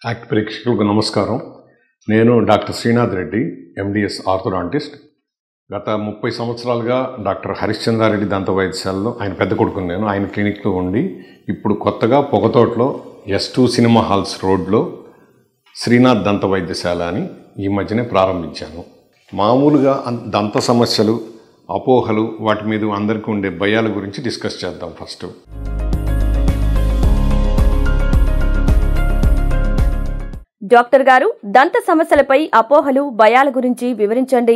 act ప్రేక్షకులకు నమస్కారం నేను doctor Srinath Reddy MDS orthodontist గత ముప్పై సంవత్సరాలుగా డాక్టర్ హరిశ్చంద్రారెడ్డి దంత వైద్యశాలలో ఆయన పెద్ద కొడుకుని నేను ఆయన క్లినిక్లో ఉండి ఇప్పుడు కొత్తగా పొగతోటలో ఎస్ టూ సినిమా హాల్స్ రోడ్లో శ్రీనాథ్ దంత వైద్యశాల అని ఈ మధ్యనే ప్రారంభించాను మామూలుగా అన్- దంత సమస్యలు అపోహలు వాటి మీద అందరికీ ఉండే భయాల గురించి డిస్కస్ చేద్దాం ఫస్ట్ డాక్టర్ గారు దంత సమస్యలపై అపోహలు భయాల గురించి వివరించండి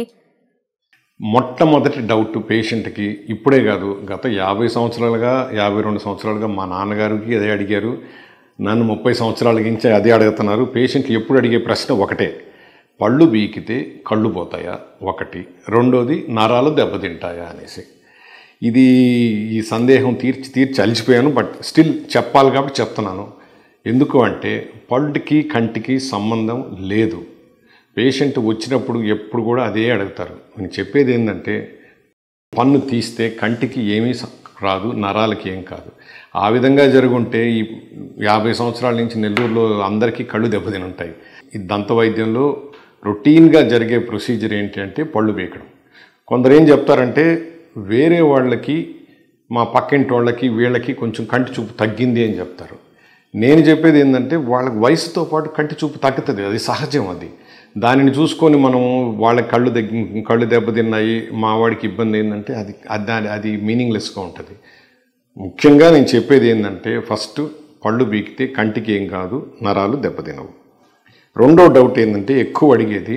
మొట్టమొదటి డౌట్ పేషెంట్కి ఇప్పుడే కాదు గత యాభై సంవత్సరాలుగా యాభై రెండు సంవత్సరాలుగా మా నాన్నగారికి అదే అడిగారు నన్ను ముప్పై సంవత్సరాల నుంచి అదే అడుగుతున్నారు పేషెంట్లు ఎప్పుడు అడిగే ప్రశ్న ఒకటే పళ్ళు బీకితే కళ్ళు పోతాయా ఒకటి రెండోది నరాలు దెబ్బతింటాయా అనేసి ఇది ఈ సందేహం తీర్చి తీర్చి అలిచిపోయాను బట్ స్టిల్ చెప్పాలి కాబట్టి చెప్తున్నాను ఎందుకు అంటే పళ్ళుకి కంటికి సంబంధం లేదు పేషెంట్ వచ్చినప్పుడు ఎప్పుడు కూడా అదే అడుగుతారు నేను చెప్పేది ఏంటంటే పన్ను తీస్తే కంటికి ఏమీ స- రాదు నరాలకి ఏం కాదు ఆ విధంగా జరుగుంటే ఈ యాభై సంవత్సరాల నుంచి నెల్లూరులో అందరికీ కళ్ళు దెబ్బతిని ఉంటాయి ఈ దంత వైద్యంలో రొటీన్గా జరిగే ప్రొసీజర్ ఏంటి అంటే పళ్ళు బీకడం కొందరు ఏం చెప్తారంటే వేరే వాళ్ళకి మా పక్కింటి వాళ్ళకి వీళ్ళకి కొంచెం కంటి చూపు తగ్గింది అని చెప్తారు నేను చెప్పేది ఏంటంటే వాళ్ళకి వయసుతో పాటు కంటి చూపు తగ్గుతుంది అది సహజం అది దానిని చూసుకొని మనం వాళ్ళ కళ్ళు దగ్గ కళ్ళు దెబ్బతిన్నాయి మా వాడికి ఇబ్బంది ఏంటంటే అది అది దాని- అది మీనింగ్లెస్గా ఉంటుంది ముఖ్యంగా నేను చెప్పేది ఏంటంటే ఫస్ట్ పళ్ళు బీకితే కంటికి ఏం కాదు నరాలు దెబ్బతినవు రెండో డౌట్ ఏంటంటే ఎక్కువ అడిగేది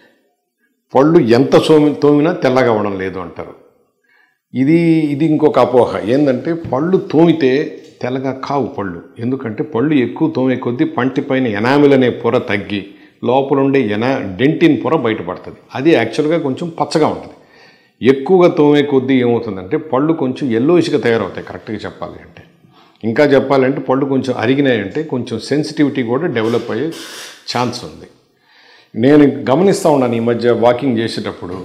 పళ్ళు ఎంత సోమి తోమినా తెల్లగా అవ్వడం లేదు అంటారు ఇది ఇది ఇంకొక అపోహ ఏంటంటే పళ్ళు తోమితే తెల్లగా కావు పళ్ళు ఎందుకంటే పళ్ళు ఎక్కువ తోమే కొద్దీ పంటి పైన ఎనామిల్ అనే పొర తగ్గి లోపల ఉండే ఎనా డెంటిన్ పొర బయటపడుతుంది అది యాక్చువల్గా కొంచెం పచ్చగా ఉంటుంది ఎక్కువగా తోమే కొద్దీ ఏమవుతుందంటే పళ్ళు కొంచెం ఎల్లోయిష్గా తయారవుతాయి కరెక్ట్గా చెప్పాలి అంటే ఇంకా చెప్పాలంటే పళ్ళు కొంచెం అరిగినాయంటే కొంచెం సెన్సిటివిటీ కూడా డెవలప్ అయ్యే ఛాన్స్ ఉంది నేను గమనిస్తూ ఉన్నాను ఈ మధ్య వాకింగ్ చేసేటప్పుడు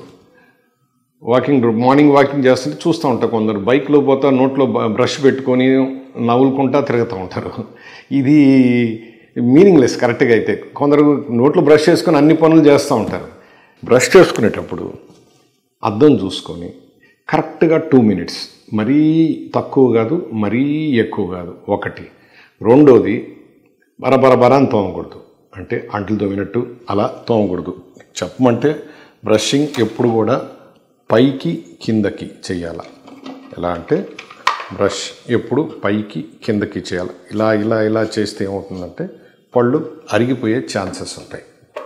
వాకింగ్ మార్నింగ్ వాకింగ్ చేస్తుంటే చూస్తూ ఉంటా కొందరు బైక్లో పోతా నోట్లో బ- బ్రష్ పెట్టుకొని నవ్వులుకుంటా తిరుగుతూ ఉంటారు ఇది మీనింగ్లెస్ కరెక్ట్గా అయితే కొందరు నోట్లో బ్రష్ చేసుకొని అన్ని పనులు చేస్తూ ఉంటారు బ్రష్ చేసుకునేటప్పుడు అద్దం చూసుకొని కరెక్ట్గా టూ మినిట్స్ మరీ తక్కువ కాదు మరీ ఎక్కువ కాదు ఒకటి రెండోది బరబర బర అని తోమకూడదు అంటే అంట్లు తోమినట్టు అలా తోమకూడదు చెప్పమంటే బ్రషింగ్ ఎప్పుడు కూడా పైకి కిందకి చేయాలి ఎలా అంటే బ్రష్ ఎప్పుడు పైకి కిందకి చేయాలి ఇలా ఇలా ఇలా చేస్తే ఏమవుతుందంటే పళ్ళు అరిగిపోయే ఛాన్సెస్ ఉంటాయి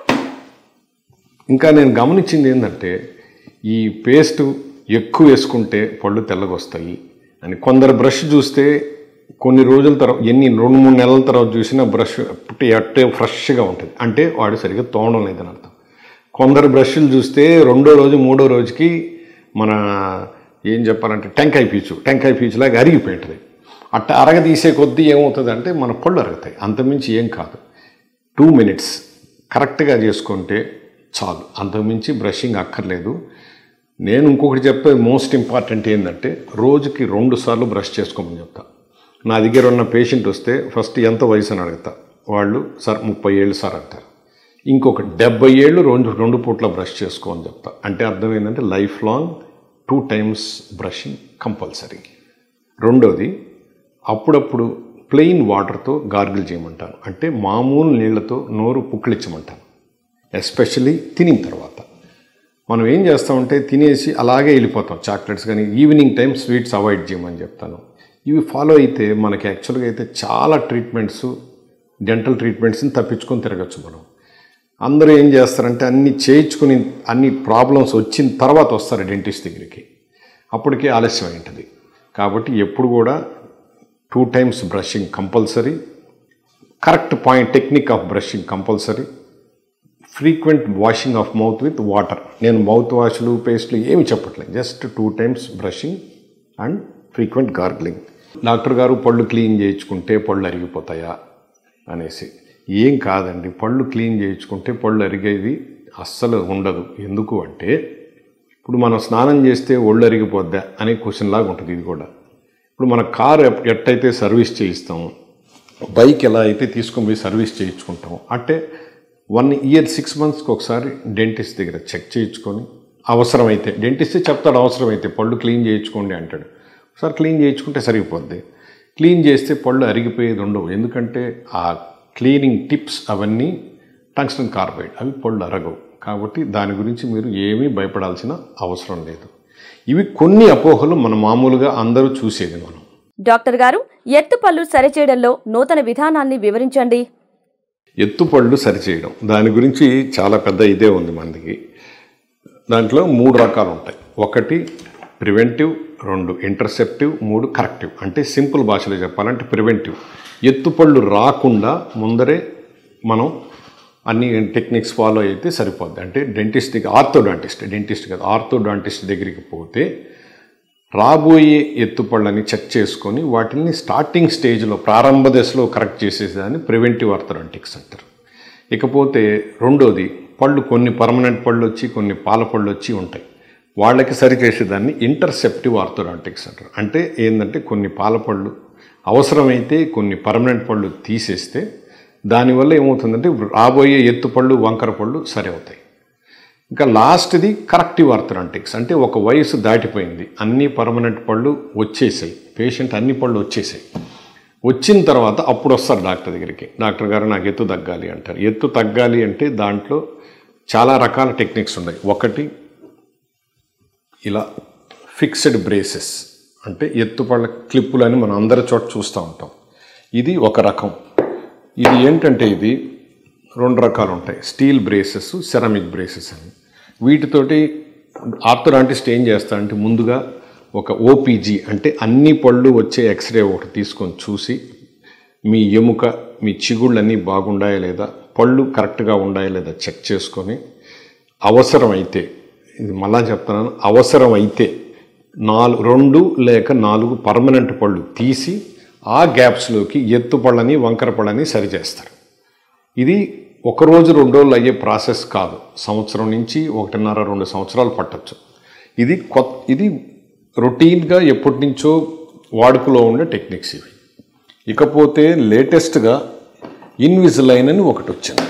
ఇంకా నేను గమనించింది ఏంటంటే ఈ పేస్ట్ ఎక్కువ వేసుకుంటే పళ్ళు తెల్లగొస్తాయి అని కొందరు బ్రష్ చూస్తే కొన్ని రోజుల తర్వాత ఎన్ని రెండు మూడు నెలల తర్వాత చూసినా బ్రష్ పుట్టి అట్టే ఫ్రెష్గా ఉంటుంది అంటే వాడు సరిగ్గా తోమడం లేదని అర్థం కొందరు బ్రష్లు చూస్తే రెండో రోజు మూడో రోజుకి మన ఏం చెప్పాలంటే టెంకాయ పీచు టెంకాయ పీచులాగా అరిగిపోయి ఉంటుంది అట్ట అరగదీసే కొద్దీ ఏమవుతుందంటే మన పళ్ళు అరుగుతాయి అంతమించి ఏం కాదు టూ మినిట్స్ కరెక్ట్గా చేసుకుంటే చాలు అంతకుమించి బ్రషింగ్ అక్కర్లేదు నేను ఇంకొకటి చెప్పేది మోస్ట్ ఇంపార్టెంట్ ఏంటంటే రోజుకి రెండు సార్లు బ్రష్ చేసుకోమని చెప్తా నా దగ్గర ఉన్న పేషెంట్ వస్తే ఫస్ట్ ఎంత వయసు అని అడుగుతా వాళ్ళు సార్ ముప్పై ఏళ్ళు సార్ అంటారు ఇంకొక డెబ్బై ఏళ్ళు రెండు రెండు పూట్ల బ్రష్ చేసుకోమని చెప్తా అంటే అర్థం ఏంటంటే life long two times brushing compulsory రెండోది అప్పుడప్పుడు ప్లెయిన్ వాటర్తో గార్గిల్ చేయమంటాను అంటే మామూలు నీళ్లతో నోరు పుక్కిలిచ్చమంటాను ఎస్పెషల్లీ తినిన తర్వాత మనం ఏం చేస్తామంటే తినేసి అలాగే వెళ్ళిపోతాం చాక్లెట్స్ కానీ ఈవినింగ్ టైం స్వీట్స్ అవాయిడ్ చేయమని చెప్తాను ఇవి ఫాలో అయితే మనకి యాక్చువల్గా అయితే చాలా ట్రీట్మెంట్స్ డెంటల్ ట్రీట్మెంట్స్ని తప్పించుకొని తిరగచ్చు మనం అందరూ ఏం చేస్తారంటే అన్ని చేయించుకుని అన్ని ప్రాబ్లమ్స్ వచ్చిన తర్వాత వస్తారు డెంటిస్ట్ దగ్గరికి అప్పటికే ఆలస్యం అయి ఉంటుంది కాబట్టి ఎప్పుడు కూడా two times brushing compulsory correct point technique of brushing compulsory frequent washing of mouth with water నేను మౌత్ వాష్లు పేస్ట్లు ఏమి చెప్పట్లేదు just two times brushing and frequent gargling doctor గారు పళ్ళు క్లీన్ చేయించుకుంటే పళ్ళు అరిగిపోతాయా అనేసి ఏం కాదండి పళ్ళు క్లీన్ చేయించుకుంటే పళ్ళు అరిగేది అస్సలు ఉండదు ఎందుకు అంటే ఇప్పుడు మనం స్నానం చేస్తే ఒళ్ళు అరిగిపోద్దా అనే క్వశ్చన్ లాగా ఉంటుంది ఇది కూడా ఇప్పుడు మన కారు ఎప్- ఎట్టయితే సర్వీస్ చేయిస్తాం బైక్ ఎలా అయితే తీసుకొని పోయి సర్వీస్ చేయించుకుంటాం అంటే వన్ ఇయర్ సిక్స్ మంత్స్కి ఒకసారి డెంటిస్ట్ దగ్గర చెక్ చేయించుకొని అవసరమైతే డెంటిస్ట్ చెప్తాడు అవసరమైతే పళ్ళు క్లీన్ చేయించుకోండి అంటాడు ఒకసారి క్లీన్ చేయించుకుంటే సరిగిపోద్ది క్లీన్ చేస్తే పళ్ళు అరిగిపోయేది ఉండవు ఎందుకంటే ఆ క్లీనింగ్ టిప్స్ అవన్నీ టంగ్స్టన్ కార్బైడ్ అవి పళ్ళు అరగవు కాబట్టి దాని గురించి మీరు ఏమీ భయపడాల్సిన అవసరం లేదు ఇవి కొన్ని అపోహలు మన మామూలుగా అందరూ చూసేది మనం డాక్టర్ గారు ఎత్తుపళ్ళు సరిచేయడంలో నూతన విధానాన్ని వివరించండి ఎత్తుపళ్ళు సరిచేయడం దాని గురించి చాలా పెద్ద ఇదే ఉంది మనకి దాంట్లో మూడు రకాలు ఉంటాయి ఒకటి ప్రివెంటివ్ రెండు ఇంటర్సెప్టివ్ మూడు కరెక్టివ్ అంటే సింపుల్ భాషలో చెప్పాలంటే ప్రివెంటివ్ ఎత్తుపళ్ళు రాకుండా ముందరే మనం అన్ని టెక్నిక్స్ ఫాలో అయితే సరిపోద్ది అంటే డెంటిస్ట్ దగ్గర ఆర్థోడాంటిస్ట్ డెంటిస్ట్ కాదు ఆర్థోడాంటిస్ట్ దగ్గరికి పోతే రాబోయే ఎత్తుపళ్ళని చెక్ చేసుకొని వాటిని స్టార్టింగ్ స్టేజ్లో ప్రారంభ దశలో కరెక్ట్ చేసేదాన్ని ప్రివెంటివ్ ఆర్థోడాంటిక్స్ అంటారు ఇకపోతే రెండోది పళ్ళు కొన్ని పర్మనెంట్ పళ్ళు వచ్చి కొన్ని పాల పళ్ళు వచ్చి ఉంటాయి వాళ్ళకి సరి చేసేదాన్ని ఇంటర్సెప్టివ్ ఆర్థోడాంటిక్స్ అంటారు అంటే ఏంటంటే కొన్ని పాల పళ్ళు అవసరమైతే కొన్ని పర్మనెంట్ పళ్ళు తీసేస్తే దానివల్ల ఏమవుతుందంటే రాబోయే ఎత్తుపళ్ళు వంకర పళ్ళు సరి అవుతాయి ఇంకా లాస్ట్ది కరెక్టివ్ ఆర్థరాంటిక్స్ అంటే ఒక వయసు దాటిపోయింది అన్ని పర్మనెంట్ పళ్ళు వచ్చేసాయి పేషెంట్ అన్ని పళ్ళు వచ్చేసాయి వచ్చిన తర్వాత అప్పుడు వస్తారు డాక్టర్ దగ్గరికి డాక్టర్ గారు నాకు ఎత్తు తగ్గాలి అంటారు ఎత్తు తగ్గాలి అంటే దాంట్లో చాలా రకాల టెక్నిక్స్ ఉన్నాయి ఒకటి ఇలా ఫిక్స్డ్ బ్రేసెస్ అంటే ఎత్తుపళ్ళ క్లిప్పులు అని మనం అందరి చోట చూస్తూ ఉంటాం ఇది ఒక రకం ఇది ఏంటంటే ఇది రెండు రకాలు ఉంటాయి స్టీల్ బ్రేసెస్ సెరామిక్ బ్రేసెస్ అని వీటితోటి ఆర్థోడాంటిస్ట్ ఏం చేస్తా అంటే ముందుగా ఒక ఓపీజీ అంటే అన్ని పళ్ళు వచ్చే ఎక్స్రే ఒకటి తీసుకొని చూసి మీ ఎముక మీ చిగుళ్ళన్నీ బాగుండాయా లేదా పళ్ళు కరెక్ట్గా ఉండాయా లేదా చెక్ చేసుకొని అవసరమైతే ఇది మళ్ళా చెప్తున్నాను అవసరమైతే నాలుగు రెండు లేక నాలుగు పర్మనెంట్ పళ్ళు తీసి ఆ గ్యాప్స్లోకి ఎత్తు పళ్ళని వంకర పళ్ళని సరిచేస్తారు ఇది ఒక రోజు రెండు రోజులు అయ్యే ప్రాసెస్ కాదు సంవత్సరం నుంచి ఒకటిన్నర రెండు సంవత్సరాలు పట్టచ్చు ఇది కొత్త ఇది రొటీన్గా ఎప్పటి నుంచో వాడుకలో ఉండే టెక్నిక్స్ ఇవి ఇకపోతే లేటెస్ట్గా ఇన్విజిలైన్ అని ఒకటి వచ్చింది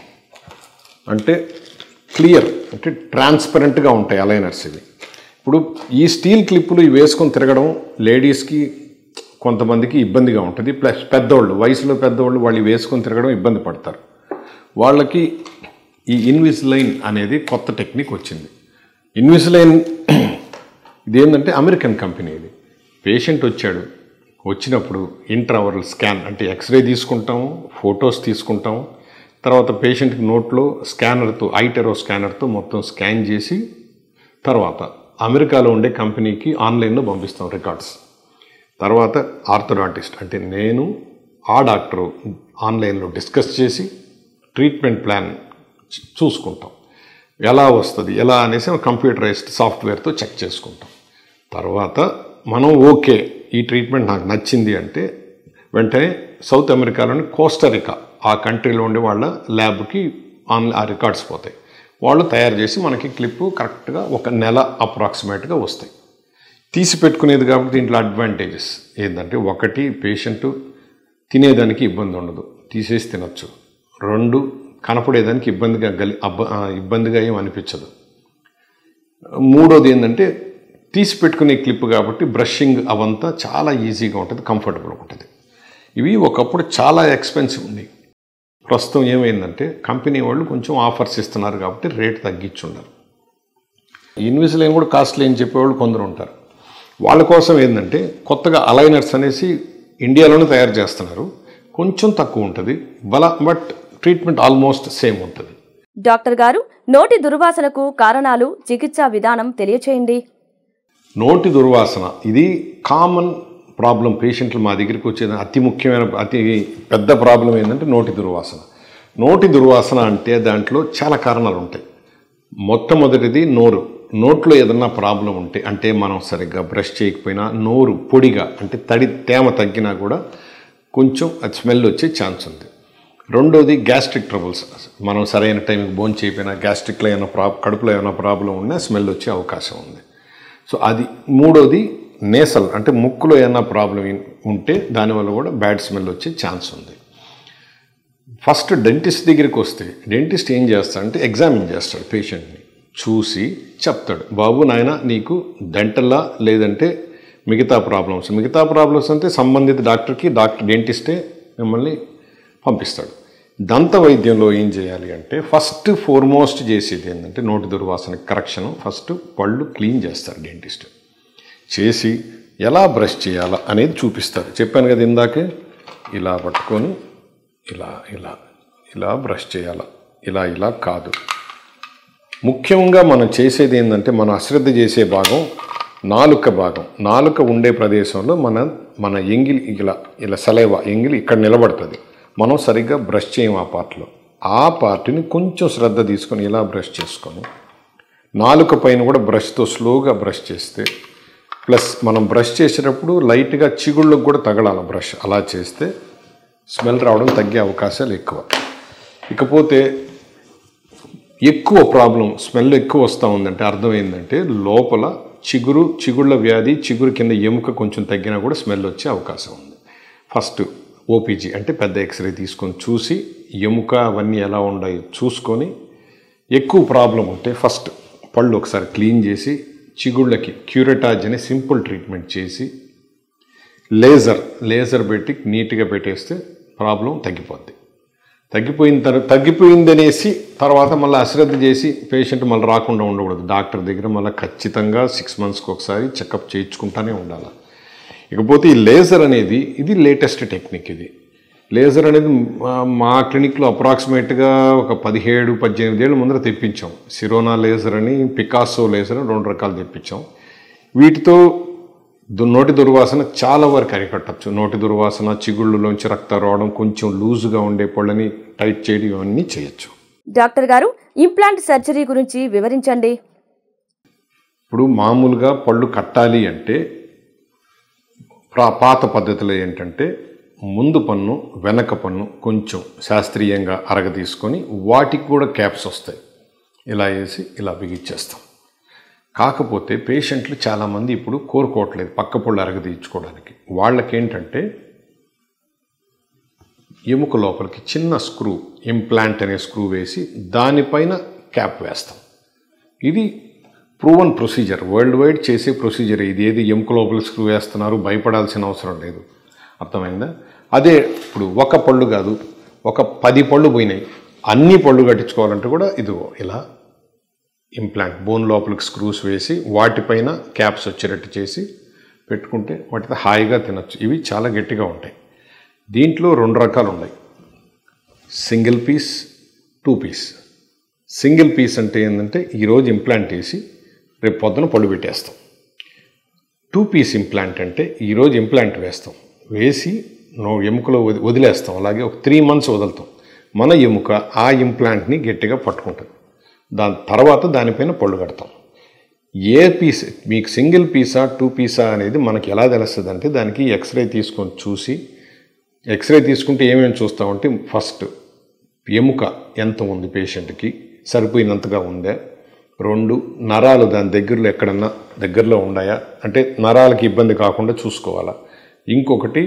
అంటే క్లియర్ అంటే ట్రాన్స్పరెంట్గా ఉంటాయి అలైనర్స్ ఇవి ఇప్పుడు ఈ స్టీల్ క్లిప్పులు ఇవి వేసుకొని తిరగడం లేడీస్కి కొంతమందికి ఇబ్బందిగా ఉంటుంది ప్లస్ పెద్దోళ్ళు వయసులో పెద్దవాళ్ళు వాళ్ళు ఇవి వేసుకొని తిరగడం ఇబ్బంది పడతారు వాళ్ళకి ఈ ఇన్విజిలైన్ అనేది కొత్త టెక్నిక్ వచ్చింది ఇన్విజిలైన్ ఇదేంటంటే అమెరికన్ కంపెనీ ఇది పేషెంట్ వచ్చాడు వచ్చినప్పుడు ఇంట్రావరల్ స్కాన్ అంటే ఎక్స్రే తీసుకుంటాము ఫొటోస్ తీసుకుంటాము తర్వాత పేషెంట్కి నోట్లో స్కానర్తో ఐటెరో స్కానర్తో మొత్తం స్కాన్ చేసి తర్వాత అమెరికాలో ఉండే కంపెనీకి ఆన్లైన్లో పంపిస్తాం రికార్డ్స్ తర్వాత ఆర్థోడాంటిస్ట్ అంటే నేను ఆ డాక్టరు ఆన్లైన్లో డిస్కస్ చేసి ట్రీట్మెంట్ ప్లాన్ చూ- చూసుకుంటాం ఎలా వస్తుంది ఎలా అనేసి కంప్యూటరైజ్డ్ సాఫ్ట్వేర్తో చెక్ చేసుకుంటాం తర్వాత మనం ఓకే ఈ ట్రీట్మెంట్ నాకు నచ్చింది అంటే వెంటనే సౌత్ అమెరికాలోని కోస్టరికా ఆ కంట్రీలో ఉండే వాళ్ళ ల్యాబ్కి ఆన్ ఆ రికార్డ్స్ పోతాయి వాళ్ళు తయారు చేసి మనకి క్లిప్ కరెక్ట్గా ఒక నెల అప్రాక్సిమేట్గా వస్తాయి తీసి పెట్టుకునేది కాబట్టి దీంట్లో అడ్వాంటేజెస్ ఏంటంటే ఒకటి పేషెంట్ తినేదానికి ఇబ్బంది ఉండదు తీసేసి తినొచ్చు రెండు కనపడేదానికి ఇబ్బందిగా గలి అబ్బ ఆ, ఇబ్బందిగా ఏం అనిపించదు మూడోది ఏంటంటే తీసి పెట్టుకునే క్లిప్ కాబట్టి బ్రషింగ్ అవంతా చాలా ఈజీగా ఉంటుంది కంఫర్టబుల్గా ఉంటుంది ఇవి ఒకప్పుడు చాలా ఎక్స్పెన్సివ్ ఉంది ప్రస్తుతం ఏమైందంటే కంపెనీ వాళ్ళు కొంచెం ఆఫర్స్ ఇస్తున్నారు కాబట్టి రేట్ తగ్గించున్నారు ఇన్విజిలైన్ కూడా కాస్ట్లీ అని చెప్పేవాళ్ళు కొందరు ఉంటారు వాళ్ళ కోసం ఏంటంటే కొత్తగా అలైనర్స్ అనేసి ఇండియాలోనే తయారు చేస్తున్నారు కొంచెం తక్కువ ఉంటుంది బల బట్ ట్రీట్మెంట్ ఆల్మోస్ట్ సేమ్ ఉంటుంది డాక్టర్ గారు నోటి దుర్వాసనకు కారణాలు చికిత్సా విధానం తెలియచేయండి నోటి దుర్వాసన ఇది కామన్ ప్రాబ్లం పేషెంట్లు మా దగ్గరికి వచ్చేది అతి ముఖ్యమైన అతి పెద్ద ప్రాబ్లం ఏంటంటే నోటి దుర్వాసన నోటి దుర్వాసన అంటే దాంట్లో చాలా కారణాలు ఉంటాయి మొట్టమొదటిది నోరు నోట్లో ఏదన్నా ప్రాబ్లం ఉంటే అంటే మనం సరిగ్గా బ్రష్ చేయకపోయినా నోరు పొడిగా అంటే తడి తేమ తగ్గినా కూడా కొంచెం అది స్మెల్ వచ్చే ఛాన్స్ ఉంది రెండోది గ్యాస్ట్రిక్ ట్రబుల్స్ మనం సరైన టైంకి భోజనం చేయకపోయినా గ్యాస్ట్రిక్లో ఏమైనా ప్రా కడుపులో ఏమైనా ప్రాబ్లం ఉన్నా స్మెల్ వచ్చే అవకాశం ఉంది సో అది మూడోది నేసల్ అంటే ముక్కులో ఏమైనా ప్రాబ్లం ఉంటే దానివల్ల కూడా బ్యాడ్ స్మెల్ వచ్చే ఛాన్స్ ఉంది ఫస్ట్ డెంటిస్ట్ దగ్గరికి వస్తే డెంటిస్ట్ ఏం చేస్తాడంటే ఎగ్జామిన్ చేస్తాడు పేషెంట్ని చూసి చెప్తాడు బాబు నాయన నీకు డెంటల్లా లేదంటే మిగతా ప్రాబ్లమ్స్ మిగతా ప్రాబ్లమ్స్ అంటే సంబంధిత డాక్టర్కి డాక్టర్ డెంటిస్టే మిమ్మల్ని పంపిస్తాడు దంత వైద్యంలో ఏం చేయాలి అంటే ఫస్ట్ ఫోర్మోస్ట్ చేసేది ఏంటంటే నోటి దుర్వాసన కరెక్షన్ ఫస్ట్ పళ్ళు క్లీన్ చేస్తారు డెంటిస్ట్ చేసి ఎలా బ్రష్ చేయాలా అనేది చూపిస్తారు చెప్పాను కదా ఇందాకే ఇలా పట్టుకొని ఇలా ఇలా ఇలా బ్రష్ చేయాల ఇలా ఇలా కాదు ముఖ్యంగా మనం చేసేది ఏంటంటే మనం అశ్రద్ధ చేసే భాగం నాలుక భాగం నాలుక ఉండే ప్రదేశంలో మన మన ఎంగిలి ఇలా ఇలా సలైవ ఎంగిలి ఇక్కడ నిలబడుతుంది మనం సరిగ్గా బ్రష్ చేయం ఆ పార్ట్లో ఆ పార్ట్ని కొంచెం శ్రద్ధ తీసుకొని ఇలా బ్రష్ చేసుకొని నాలుక పైన కూడా బ్రష్తో స్లోగా బ్రష్ చేస్తే ప్లస్ మనం బ్రష్ చేసేటప్పుడు లైట్గా చిగుళ్ళకు కూడా తగలాలి బ్రష్ అలా చేస్తే స్మెల్ రావడం తగ్గే అవకాశాలు ఎక్కువ ఇకపోతే ఎక్కువ ప్రాబ్లం స్మెల్ ఎక్కువ వస్తూ ఉందంటే అర్థం ఏంటంటే లోపల చిగురు చిగుళ్ళ వ్యాధి చిగురు కింద ఎముక కొంచెం తగ్గినా కూడా స్మెల్ వచ్చే అవకాశం ఉంది ఫస్ట్ ఓపీజీ అంటే పెద్ద ఎక్స్రే తీసుకొని చూసి ఎముక అవన్నీ ఎలా ఉన్నాయో చూసుకొని ఎక్కువ ప్రాబ్లం ఉంటే ఫస్ట్ పళ్ళు ఒకసారి క్లీన్ చేసి చిగుళ్ళకి క్యూరటాజ్ అనే సింపుల్ ట్రీట్మెంట్ చేసి లేజర్ లేజర్ పెట్టి నీట్గా పెట్టేస్తే ప్రాబ్లం తగ్గిపోద్ది తగ్గిపోయిన తర్వాత తగ్గిపోయిందనేసి తర్వాత మళ్ళీ అశ్రద్ధ చేసి పేషెంట్ మళ్ళీ రాకుండా ఉండకూడదు డాక్టర్ దగ్గర మళ్ళీ ఖచ్చితంగా సిక్స్ మంత్స్కి ఒకసారి చెకప్ చేయించుకుంటానే ఉండాలి ఇకపోతే ఈ లేజర్ అనేది ఇది లేటెస్ట్ టెక్నిక్ ఇది లేజర్ అనేది మా- మా క్లినిక్లో అప్రాక్సిమేట్గా ఒక పదిహేడు పద్దెనిమిది ఏళ్ళ ముందర తెప్పించాం సిరోనా లేజర్ అని పికాసో లేజర్ అని రెండు రకాలు తెప్పించాం వీటితో దు- నోటి దుర్వాసన చాలా వరకు అరికట్టచ్చు నోటి దుర్వాసన చిగుళ్ళలోంచి రక్తం రావడం కొంచెం లూజుగా ఉండే పళ్ళని టైట్ చేయడం ఇవన్నీ చేయొచ్చు డాక్టర్ గారు ఇంప్లాంట్ సర్జరీ గురించి వివరించండి ఇప్పుడు మామూలుగా పళ్ళు కట్టాలి అంటే ప్రా పాత పద్ధతిలో ఏంటంటే ముందు పన్ను వెనక పన్ను కొంచెం శాస్త్రీయంగా అరగ తీసుకొని వాటికి కూడా క్యాప్స్ వస్తాయి ఇలా వేసి ఇలా బిగించేస్తాం కాకపోతే పేషెంట్లు చాలామంది ఇప్పుడు కోరుకోవట్లేదు పక్క పళ్ళు అరగ తీయించుకోవడానికి వాళ్ళకేంటంటే ఎముక లోపలికి చిన్న స్క్రూ ఇంప్లాంట్ అనే స్క్రూ వేసి దానిపైన క్యాప్ వేస్తాం ఇది ప్రూవన్ ప్రొసీజర్ వరల్డ్ వైడ్ చేసే ప్రొసీజర్ ఇది ఏది ఎముక లోపల స్క్రూ వేస్తున్నారు భయపడాల్సిన అవసరం లేదు అర్థమైందా అదే ఇప్పుడు ఒక పళ్ళు కాదు ఒక పది పళ్ళు పోయినాయి అన్ని పళ్ళు కట్టించుకోవాలంటే కూడా ఇదిగో ఇలా ఇంప్లాంట్ బోన్ లోపలికి స్క్రూస్ వేసి వాటిపైన క్యాప్స్ వచ్చేటట్టు చేసి పెట్టుకుంటే వాటితో హాయిగా తినొచ్చు ఇవి చాలా గట్టిగా ఉంటాయి దీంట్లో రెండు రకాలు ఉన్నాయి single piece two piece single piece అంటే ఏంటంటే ఈరోజు ఇంప్లాంట్ వేసి రేపు పొద్దున పళ్ళు పెట్టేస్తాం టూ పీస్ ఇంప్లాంట్ అంటే ఈరోజు ఇంప్లాంట్ వేస్తాం వేసి నో ఎముకలో వది- వదిలేస్తాం అలాగే ఒక త్రీ మంత్స్ వదులుతాం మన ఎముక ఆ ఇంప్లాంట్ని గట్టిగా పట్టుకుంటుంది దాని తర్వాత దానిపైన పళ్ళు కడతాం ఏ పీస్ మీకు సింగిల్ పీసా టూ పీసా అనేది మనకి ఎలా తెలుస్తుంది అంటే దానికి ఎక్స్రే తీసుకొని చూసి ఎక్స్రే తీసుకుంటే ఏమేమి చూస్తామంటే ఫస్ట్ ఎముక ఎంత ఉంది పేషెంట్కి సరిపోయినంతగా ఉందా రెండు నరాలు దాని దగ్గరలో ఎక్కడన్నా దగ్గరలో ఉన్నాయా అంటే నరాలకి ఇబ్బంది కాకుండా చూసుకోవాలా ఇంకొకటి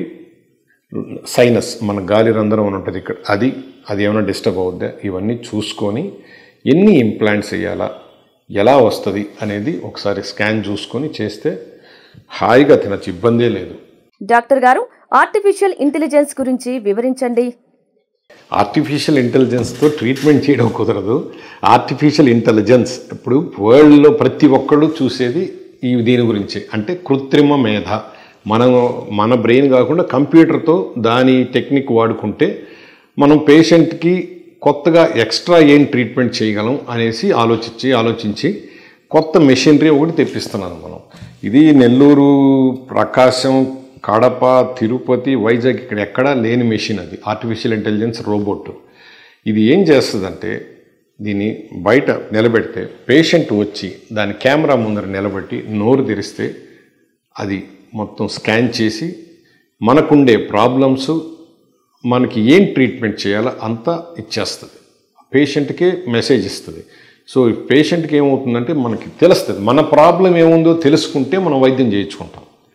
సైనస్ మన గాలి రంధ్రం అని ఉంటుంది ఇక్కడ అది అది ఏమైనా డిస్టర్బ్ అవుద్దా ఇవన్నీ చూసుకొని ఎన్ని ఇంప్లాంట్స్ వేయాలా ఎలా వస్తుంది అనేది ఒకసారి స్కాన్ చూసుకొని చేస్తే హాయిగా తినచ్చు ఇబ్బందే లేదు డాక్టర్ గారు ఆర్టిఫిషియల్ ఇంటెలిజెన్స్ గురించి వివరించండి ఆర్టిఫిషియల్ ఇంటెలిజెన్స్తో ట్రీట్మెంట్ చేయడం కుదరదు ఆర్టిఫిషియల్ ఇంటెలిజెన్స్ ఇప్పుడు వరల్డ్లో ప్రతి ఒక్కళ్ళు చూసేది ఈ దీని గురించి అంటే కృత్రిమ మేధ మనం మన బ్రెయిన్ కాకుండా కంప్యూటర్తో దాని టెక్నిక్ వాడుకుంటే మనం పేషెంట్కి కొత్తగా ఎక్స్ట్రా ఏం ట్రీట్మెంట్ చేయగలం అనేసి ఆలోచించి ఆలోచించి కొత్త మెషినరీ ఒకటి తెప్పిస్తున్నాను మనం ఇది నెల్లూరు ప్రకాశం కడప తిరుపతి వైజాగ్ ఇక్కడ ఎక్కడా లేని మెషిన్ అది ఆర్టిఫిషియల్ ఇంటెలిజెన్స్ రోబోట్ ఇది ఏం చేస్తుందంటే దీన్ని బయట నిలబెడితే పేషెంట్ వచ్చి దాని కెమెరా ముందర నిలబెట్టి నోరు తెరిస్తే అది మొత్తం స్కాన్ చేసి మనకుండే ప్రాబ్లమ్స్ మనకి ఏం ట్రీట్మెంట్ చేయాలో అంతా ఇచ్చేస్తుంది పేషెంట్కే మెసేజ్ ఇస్తుంది సో ఈ పేషెంట్కి ఏమవుతుందంటే మనకి తెలుస్తుంది మన ప్రాబ్లం ఏముందో తెలుసుకుంటే మనం వైద్యం చేయించుకుంటాం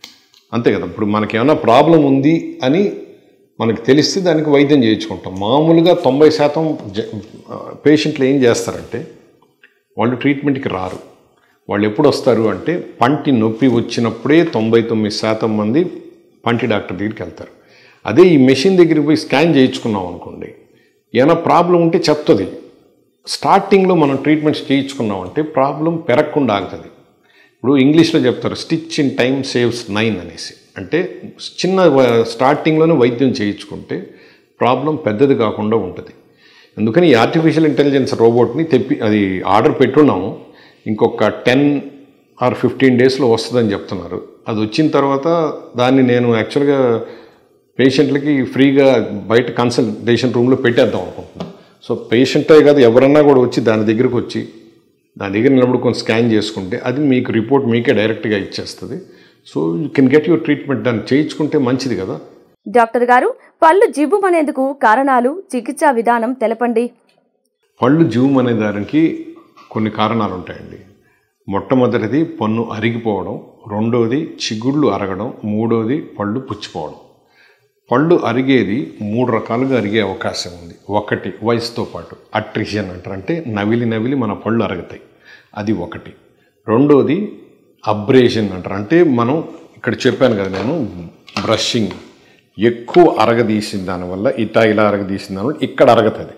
అంతే కదా ఇప్పుడు మనకి ఏమైనా ప్రాబ్లం ఉంది అని మనకి తెలిస్తే దానికి వైద్యం చేయించుకుంటాం మామూలుగా తొంభై శాతం జ పేషెంట్లు ఏం చేస్తారంటే వాళ్ళు ట్రీట్మెంట్కి రారు వాళ్ళు ఎప్పుడు వస్తారు అంటే పంటి నొప్పి వచ్చినప్పుడే తొంభై తొమ్మిది శాతం మంది పంటి డాక్టర్ దగ్గరికి వెళ్తారు అదే ఈ మెషిన్ దగ్గరికి పోయి స్కాన్ చేయించుకున్నాం అనుకోండి ఏమైనా ప్రాబ్లం ఉంటే చెప్తుంది స్టార్టింగ్లో మనం ట్రీట్మెంట్స్ చేయించుకున్నాం అంటే ప్రాబ్లం పెరగకుండా ఆగుతుంది ఇప్పుడు ఇంగ్లీష్లో చెప్తారు stitch in time saves nine అనేసి అంటే చిన్న వ- స్టార్టింగ్లోనే వైద్యం చేయించుకుంటే ప్రాబ్లం పెద్దది కాకుండా ఉంటుంది అందుకని ఈ ఆర్టిఫిషియల్ ఇంటెలిజెన్స్ రోబోట్ని తెప్పి అది ఆర్డర్ పెట్టున్నాము ఇంకొక టెన్ ఆర్ ఫిఫ్టీన్ డేస్లో వస్తుందని చెప్తున్నారు అది వచ్చిన తర్వాత దాన్ని నేను యాక్చువల్గా పేషెంట్లకి ఫ్రీగా బయట కన్సల్టేషన్ రూమ్లో పెట్టేద్దాం అనుకుంటున్నాను సో పేషెంటే కాదు ఎవరన్నా కూడా వచ్చి దాని దగ్గరకు వచ్చి దాని దగ్గర నిలబడుకొని స్కాన్ చేసుకుంటే అది మీకు రిపోర్ట్ మీకే డైరెక్ట్గా ఇచ్చేస్తుంది so you can get your treatment దాన్ని చేయించుకుంటే మంచిది కదా డాక్టర్ గారు పళ్ళు జివ్వుమనేందుకు కారణాలు చికిత్సా విధానం తెలపండి పళ్ళు జీవం అనే దానికి కొన్ని కారణాలు ఉంటాయండి మొట్టమొదటిది పన్ను అరిగిపోవడం రెండోది చిగుళ్ళు అరగడం మూడోది పళ్ళు పుచ్చిపోవడం పళ్ళు అరిగేది మూడు రకాలుగా అరిగే అవకాశం ఉంది ఒకటి వయసుతో పాటు అట్రిషన్ అంటారు అంటే నవిలి నవిలి మన పళ్ళు అరుగుతాయి అది ఒకటి రెండోది అబ్రేషన్ అంటారు అంటే మనం ఇక్కడ చెప్పాను కదా నేను బ్రషింగ్ ఎక్కువ అరగదీసిన దానివల్ల ఇటా ఇలా అరగదీసిన దానివల్ల ఇక్కడ అరగతుంది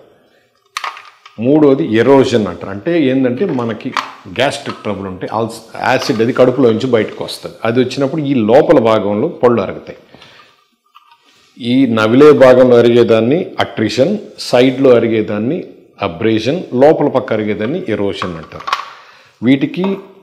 మూడోది ఎరోజన్ అంటారు అంటే ఏంటంటే మనకి గ్యాస్ట్రిక్ ట్రబుల్ ఉంటే ఆల్స్ యాసిడ్ అది కడుపులో నుంచి బయటకు వస్తుంది అది వచ్చినప్పుడు ఈ లోపల భాగంలో పళ్ళు అరుగుతాయి ఈ నవిలే భాగంలో అరిగేదాన్ని అట్రిషన్ సైడ్లో అరిగేదాన్ని అబ్రేషన్ లోపల పక్క అరిగేదాన్ని ఎరోషన్ అంటారు వీటికి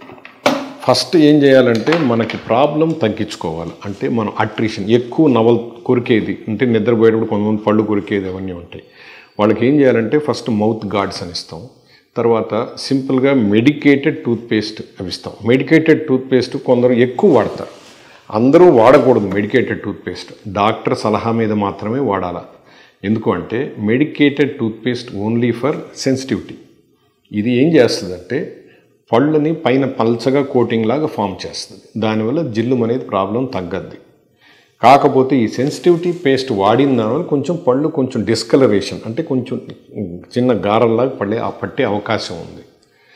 ఫస్ట్ ఏం చేయాలంటే మనకి ప్రాబ్లం తగ్గించుకోవాలి అంటే మనం అట్రిషన్ ఎక్కువ నవల్ కొరికేది అంటే నిద్రపోయేటప్పుడు కొంతమంది పళ్ళు కొరికేది అవన్నీ ఉంటాయి వాళ్ళకి ఏం చేయాలంటే ఫస్ట్ మౌత్ గార్డ్స్ అని ఇస్తాం తర్వాత సింపుల్గా మెడికేటెడ్ టూత్పేస్ట్ అవి ఇస్తాం మెడికేటెడ్ టూత్పేస్ట్ కొందరు ఎక్కువ వాడతారు అందరూ వాడకూడదు మెడికేటెడ్ టూత్పేస్ట్ డాక్టర్ సలహా మీద మాత్రమే వాడాలి ఎందుకు అంటే medicated toothpaste only for sensitivity ఇది ఏం చేస్తుందంటే పళ్ళని పైన పల్చగా కోటింగ్ లాగా ఫామ్ చేస్తుంది దానివల్ల జిల్లు అనేది ప్రాబ్లం తగ్గద్ది కాకపోతే ఈ సెన్సిటివిటీ పేస్ట్ వాడిన దానివల్ల కొంచెం పళ్ళు కొంచెం డిస్కలరేషన్ అంటే కొంచెం చిన్న గారల్లాగా పడే పట్టే అవకాశం ఉంది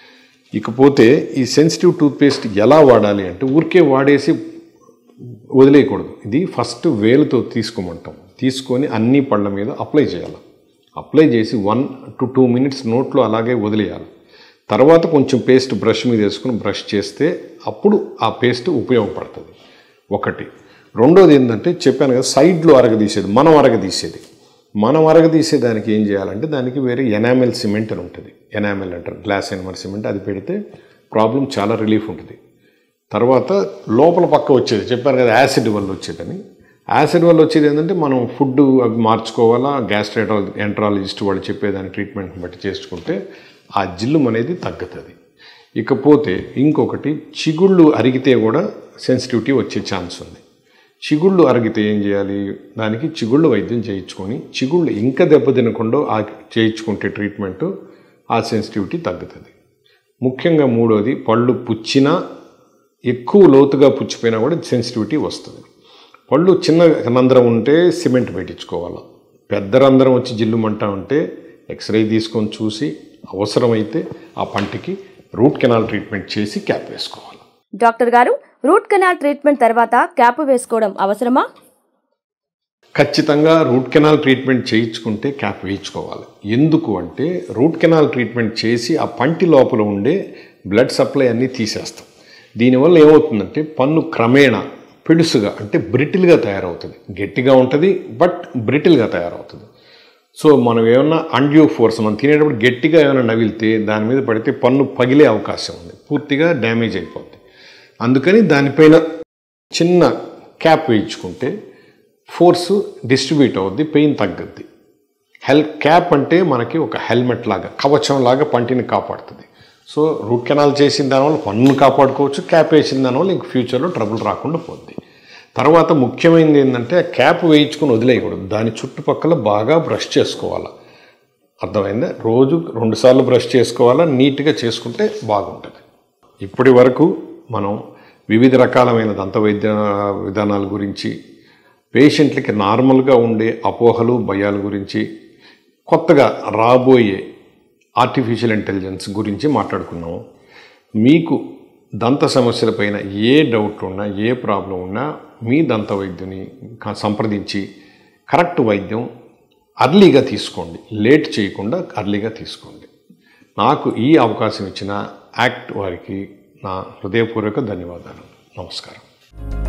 ఇకపోతే ఈ సెన్సిటివ్ టూత్పేస్ట్ ఎలా వాడాలి అంటే ఊరికే వాడేసి వదిలేయకూడదు ఇది ఫస్ట్ వేలుతో తీసుకోమంటాం తీసుకొని అన్ని పళ్ళ మీద అప్లై చేయాలి అప్లై చేసి వన్ టు టూ మినిట్స్ నోట్లో అలాగే వదిలేయాలి తర్వాత కొంచెం పేస్ట్ బ్రష్ మీద వేసుకుని బ్రష్ చేస్తే అప్పుడు ఆ పేస్ట్ ఉపయోగపడుతుంది ఒకటి రెండోది ఏంటంటే చెప్పాను కదా సైడ్లో అరగదీసేది మనం అరగదీసేది మనం అరగదీసేదానికి ఏం చేయాలంటే దానికి వేరే ఎనామెల్ సిమెంట్ అని ఉంటుంది ఎనామెల్ అంటారు గ్లాస్ ఎనమల్ సిమెంట్ అది పెడితే ప్రాబ్లం చాలా రిలీఫ్ ఉంటుంది తర్వాత లోపల పక్క వచ్చేది చెప్పాను కదా యాసిడ్ వల్ల వచ్చేదని యాసిడ్ వల్ల వచ్చేది ఏంటంటే మనం ఫుడ్ అవి మార్చుకోవాలా గ్యాస్ట్రైటా ఎంట్రాలజిస్ట్ వాళ్ళు చెప్పేదాని ట్రీట్మెంట్ని బట్టి చేసుకుంటే ఆ జిల్లు అనేది తగ్గుతుంది ఇకపోతే ఇంకొకటి చిగుళ్ళు అరిగితే కూడా సెన్సిటివిటీ వచ్చే ఛాన్స్ ఉంది చిగుళ్ళు అరిగితే ఏం చేయాలి దానికి చిగుళ్ళు వైద్యం చేయించుకొని చిగుళ్ళు ఇంకా దెబ్బతినకుండా ఆ చేయించుకుంటే ట్రీట్మెంట్ ఆ సెన్సిటివిటీ తగ్గుతుంది ముఖ్యంగా మూడోది పళ్ళు పుచ్చినా ఎక్కువ లోతుగా పుచ్చిపోయినా కూడా సెన్సిటివిటీ వస్తుంది పళ్ళు చిన్న రంధ్రం ఉంటే సిమెంట్ పెట్టించుకోవాలి పెద్ద రంధ్రం వచ్చి జిల్లుమంటా ఉంటే ఎక్స్రే తీసుకొని చూసి అవసరమైతే ఆ పంటికి రూట్ కెనాల్ ట్రీట్మెంట్ చేసి క్యాప్ వేసుకోవాలి డాక్టర్ గారు రూట్ కెనాల్ ట్రీట్మెంట్ తర్వాత క్యాప్ వేసుకోవడం అవసరమా ఖచ్చితంగా రూట్ కెనాల్ ట్రీట్మెంట్ చేయించుకుంటే క్యాప్ వేయించుకోవాలి ఎందుకు అంటే రూట్ కెనాల్ ట్రీట్మెంట్ చేసి ఆ పంటి లోపల ఉండే బ్లడ్ సప్లై అన్నీ తీసేస్తాం దీనివల్ల ఏమవుతుందంటే పన్ను క్రమేణా పిడుసుగా అంటే బ్రిటిల్గా తయారవుతుంది గట్టిగా ఉంటుంది బట్ బ్రిటిల్గా తయారవుతుంది సో మనం ఏమన్నా అండ్యూ ఫోర్స్ మనం తినేటప్పుడు గట్టిగా ఏమైనా నవిలితే దాని మీద పడితే పన్ను పగిలే అవకాశం ఉంది పూర్తిగా డ్యామేజ్ అయిపోతుంది అందుకని దానిపైన చిన్న క్యాప్ వేయించుకుంటే ఫోర్స్ డిస్ట్రిబ్యూట్ అవుద్ది పెయిన్ తగ్గుద్ది హెల్ క్యాప్ అంటే మనకి ఒక హెల్మెట్ లాగా కవచం లాగా పంటిని కాపాడుతుంది సో రూట్ కెనాల్ చేసిన దానివల్ల పన్నును కాపాడుకోవచ్చు క్యాప్ వేసిన దానివల్ల ఇంక ఫ్యూచర్లో ట్రబుల్ రాకుండా పోద్ది తర్వాత ముఖ్యమైనది ఏంటంటే ఆ క్యాప్ వేయించుకొని వదిలేయకూడదు దాని చుట్టుపక్కల బాగా బ్రష్ చేసుకోవాలి అర్థమైందా రోజు రెండుసార్లు బ్రష్ చేసుకోవాలా నీట్గా చేసుకుంటే బాగుంటుంది ఇప్పటి వరకు మనం వివిధ రకాలమైన దంత వైద్య విధానాల గురించి పేషెంట్లకి నార్మల్గా ఉండే అపోహలు భయాల గురించి కొత్తగా రాబోయే ఆర్టిఫిషియల్ ఇంటెలిజెన్స్ గురించి మాట్లాడుకున్నాము మీకు దంత సమస్యలపైన ఏ డౌట్ ఉన్నా ఏ ప్రాబ్లం ఉన్నా మీ దంత వైద్యుని క- సంప్రదించి కరెక్ట్ వైద్యం అర్లీగా తీసుకోండి లేట్ చేయకుండా అర్లీగా తీసుకోండి నాకు ఈ అవకాశం ఇచ్చిన యాక్ట్ వారికి నా హృదయపూర్వక ధన్యవాదాలు నమస్కారం